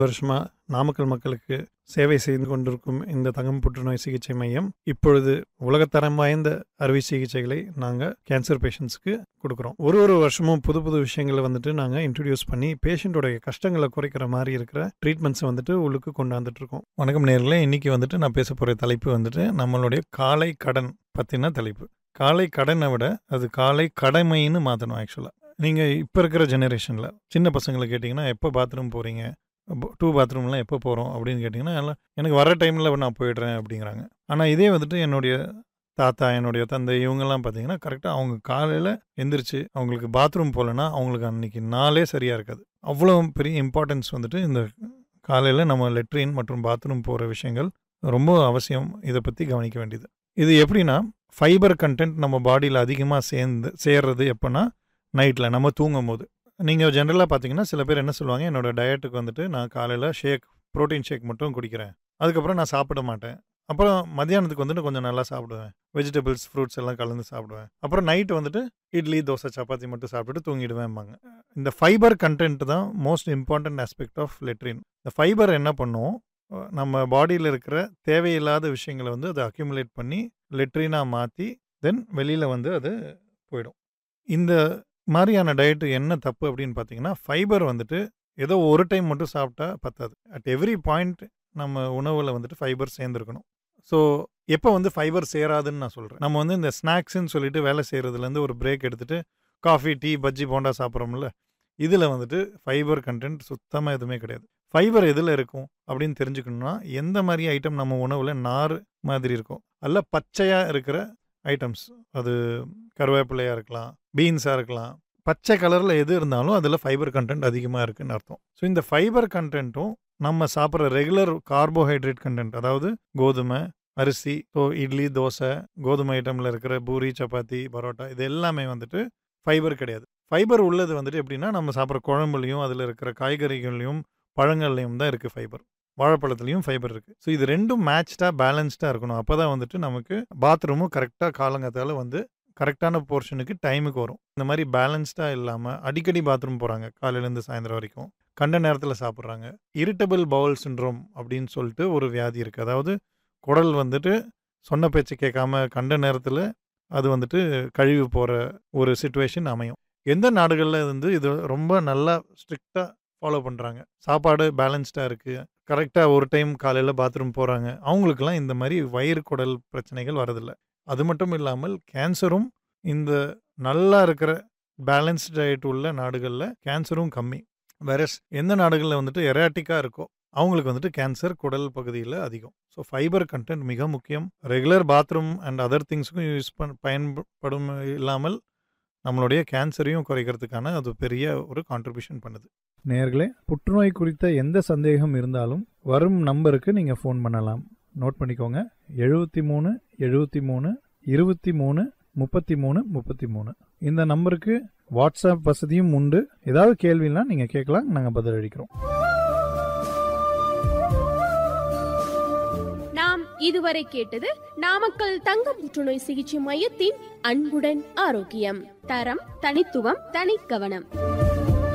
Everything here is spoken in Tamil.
வருஷமா நாமக்கல் மக்களுக்கு சேவை செய்து கொண்டிருக்கும் இந்த தங்கம் புற்றுநோய் சிகிச்சை மையம் இப்பொழுது உலகத்தரம் வாய்ந்த அறுவை சிகிச்சைகளை நாங்கள் கேன்சர் பேஷண்ட்ஸ்க்கு கொடுக்குறோம் ஒரு ஒரு வருஷமும் புது புது விஷயங்களை வந்துட்டு நாங்கள் இன்ட்ரடியூஸ் பண்ணி பேஷண்ட்டோடைய கஷ்டங்களை குறைக்கிற மாதிரி இருக்கிற ட்ரீட்மெண்ட்ஸை வந்துட்டு உள்ளுக்கு கொண்டாந்துட்டு இருக்கோம் வணக்கம் நேர்களே இன்னைக்கு வந்துட்டு நான் பேச போகிற தலைப்பு வந்துட்டு நம்மளுடைய காலை கடன் பற்றின தலைப்பு காலை கடனை விட அது காலை கடமைன்னு மாற்றணும் ஆக்சுவலாக நீங்கள் இப்போ இருக்கிற ஜெனரேஷனில் சின்ன பசங்களை கேட்டிங்கன்னா எப்போ பாத்ரூம் போகிறீங்க டூ பாத்ரூம்லாம் எப்போ போகிறோம் அப்படின்னு கேட்டிங்கன்னா எல்லாம் எனக்கு வர டைமில் நான் போயிடுறேன் அப்படிங்கிறாங்க ஆனால் இதே வந்துட்டு என்னுடைய தாத்தா என்னுடைய தந்தை இவங்கெல்லாம் பார்த்தீங்கன்னா கரெக்டாக அவங்க காலையில் எந்திரிச்சு அவங்களுக்கு பாத்ரூம் போகலன்னா அவங்களுக்கு அன்னைக்கு நாளே சரியாக இருக்காது அவ்வளோ பெரிய இம்பார்ட்டன்ஸ் வந்துட்டு இந்த காலையில் நம்ம லெட்ரின் மற்றும் பாத்ரூம் போகிற விஷயங்கள் ரொம்ப அவசியம் இதை பற்றி கவனிக்க வேண்டியது இது எப்படின்னா ஃபைபர் கண்டென்ட் நம்ம பாடியில் அதிகமாக சேர்ந்து சேர்றது எப்போன்னா நைட்டில் நம்ம தூங்கும் போது நீங்கள் ஜென்ரலாக பார்த்தீங்கன்னா சில பேர் என்ன சொல்லுவாங்க என்னோட டயட்டுக்கு வந்துட்டு நான் காலையில் ஷேக் ப்ரோட்டீன் ஷேக் மட்டும் குடிக்கிறேன் அதுக்கப்புறம் நான் சாப்பிட மாட்டேன் அப்புறம் மத்தியானத்துக்கு வந்துட்டு கொஞ்சம் நல்லா சாப்பிடுவேன் வெஜிடபிள்ஸ் ஃப்ரூட்ஸ் எல்லாம் கலந்து சாப்பிடுவேன் அப்புறம் நைட்டு வந்துட்டு இட்லி தோசை சப்பாத்தி மட்டும் சாப்பிட்டுட்டு தூங்கிடுவேன்பாங்க இந்த ஃபைபர் கண்டென்ட் தான் most important aspect of latrine இந்த ஃபைபர் என்ன பண்ணும் நம்ம பாடியில் இருக்கிற தேவையில்லாத விஷயங்களை வந்து அதை அக்யூமுலேட் பண்ணி லெட்ரினாக மாற்றி தென் வெளியில் வந்து அது போயிடும் இந்த மாதிரியான டயட்டு என்ன தப்பு அப்படின்னு பார்த்தீங்கன்னா ஃபைபர் வந்துட்டு ஏதோ ஒரு டைம் மட்டும் சாப்பிட்டா பத்தாது அட் எவ்ரி பாயிண்ட் நம்ம உணவில் வந்துட்டு ஃபைபர் சேர்ந்துருக்கணும் ஸோ எப்போ வந்து ஃபைபர் சேராதுன்னு நான் சொல்கிறேன் நம்ம வந்து இந்த ஸ்நாக்ஸ்ன்னு சொல்லிட்டு வேலை செய்கிறதுலேருந்து ஒரு பிரேக் எடுத்துகிட்டு காஃபி டீ பஜ்ஜி போண்டா சாப்பிட்றோம்ல இதில் வந்துட்டு ஃபைபர் கண்டென்ட் சுத்தமாக எதுவுமே கிடையாது ஃபைபர் எதில் இருக்கும் அப்படின்னு தெரிஞ்சுக்கணும்னா எந்த மாதிரி ஐட்டம் நம்ம உணவில் நார் மாதிரி இருக்கும் அல்ல பச்சையாக இருக்கிற ஐட்டம்ஸ் அது கருவேப்பிலையாக இருக்கலாம் பீன்ஸாக இருக்கலாம் பச்சை கலரில் எது இருந்தாலும் அதில் ஃபைபர் கண்டென்ட் அதிகமாக இருக்குன்னு அர்த்தம் ஸோ இந்த ஃபைபர் கண்டென்ட்டும் நம்ம சாப்பிட்ற ரெகுலர் கார்போஹைட்ரேட் கண்டென்ட் அதாவது கோதுமை அரிசி ஸோ இட்லி தோசை கோதுமை ஐட்டமில் இருக்கிற பூரி சப்பாத்தி பரோட்டா இது எல்லாமே வந்துட்டு ஃபைபர் கிடையாது ஃபைபர் உள்ளது வந்துட்டு எப்படின்னா நம்ம சாப்பிட்ற குழம்புலையும் அதில் இருக்கிற காய்கறிகள்லையும் பழங்கள்லையும் தான் இருக்குது ஃபைபர் வாழைப்பழத்துலையும் ஃபைபர் இருக்குது ஸோ இது ரெண்டும் மேட்ச்டாக பேலன்ஸ்டாக இருக்கணும் அப்போ தான் வந்துட்டு நமக்கு பாத்ரூமும் கரெக்டாக காலங்கத்தால் வந்து கரெக்டான போர்ஷனுக்கு டைமுக்கு வரும் இந்த மாதிரி பேலன்ஸ்டாக இல்லாமல் அடிக்கடி பாத்ரூம் போகிறாங்க காலையிலேருந்து சாயந்தரம் வரைக்கும் கண்ட நேரத்தில் சாப்பிட்றாங்க இரிட்டபிள் பவுல் சின்ரோம் அப்படின்னு சொல்லிட்டு ஒரு வியாதி இருக்குது அதாவது குடல் வந்துட்டு சொன்ன பேச்சு கேட்காம கண்ட நேரத்தில் அது வந்துட்டு கழிவு போகிற ஒரு சுச்சுவேஷன் அமையும் எந்த நாடுகளில் வந்து இது ரொம்ப நல்லா ஸ்ட்ரிக்டாக ஃபாலோ பண்ணுறாங்க சாப்பாடு பேலன்ஸ்டாக இருக்குது கரெக்டாக ஒரு டைம் காலையில் பாத்ரூம் போகிறாங்க அவங்களுக்குலாம் இந்த மாதிரி வயிறு குடல் பிரச்சனைகள் வரதில்லை அது மட்டும் இல்லாமல் கேன்சரும் இந்த நல்லா இருக்கிற பேலன்ஸ் டயட் உள்ள நாடுகளில் கேன்சரும் கம்மி வேற எந்த நாடுகளில் வந்துட்டு எராட்டிக்காக இருக்கோ அவங்களுக்கு வந்துட்டு கேன்சர் குடல் பகுதியில் அதிகம் ஸோ ஃபைபர் கண்டென்ட் மிக முக்கியம் ரெகுலர் பாத்ரூம் அண்ட் அதர் திங்ஸுக்கும் யூஸ் பண் பயன்படும் இல்லாமல் நம்மளுடைய கேன்சரையும் குறைக்கிறதுக்கான அது பெரிய ஒரு கான்ட்ரிபியூஷன் பண்ணுது நேர்களே புற்றுநோய் குறித்த எந்த சந்தேகம் இருந்தாலும் வரும் நம்பருக்கு நீங்கள் ஃபோன் பண்ணலாம் நோட் பண்ணிக்கோங்க எழுபத்தி மூணு எழுபத்தி மூணு இருபத்தி மூணு முப்பத்தி மூணு முப்பத்தி மூணு இந்த நம்பருக்கு வாட்ஸ்அப் வசதியும் உண்டு ஏதாவது கேள்வினா நீங்கள் கேட்கலாம் நாங்கள் பதிலளிக்கிறோம் நாம் இதுவரை கேட்டது நாமக்கல் தங்க புற்றுநோய் சிகிச்சை மையத்தின் அன்புடன் ஆரோக்கியம் தரம் தனித்துவம் தனிக்கவனம்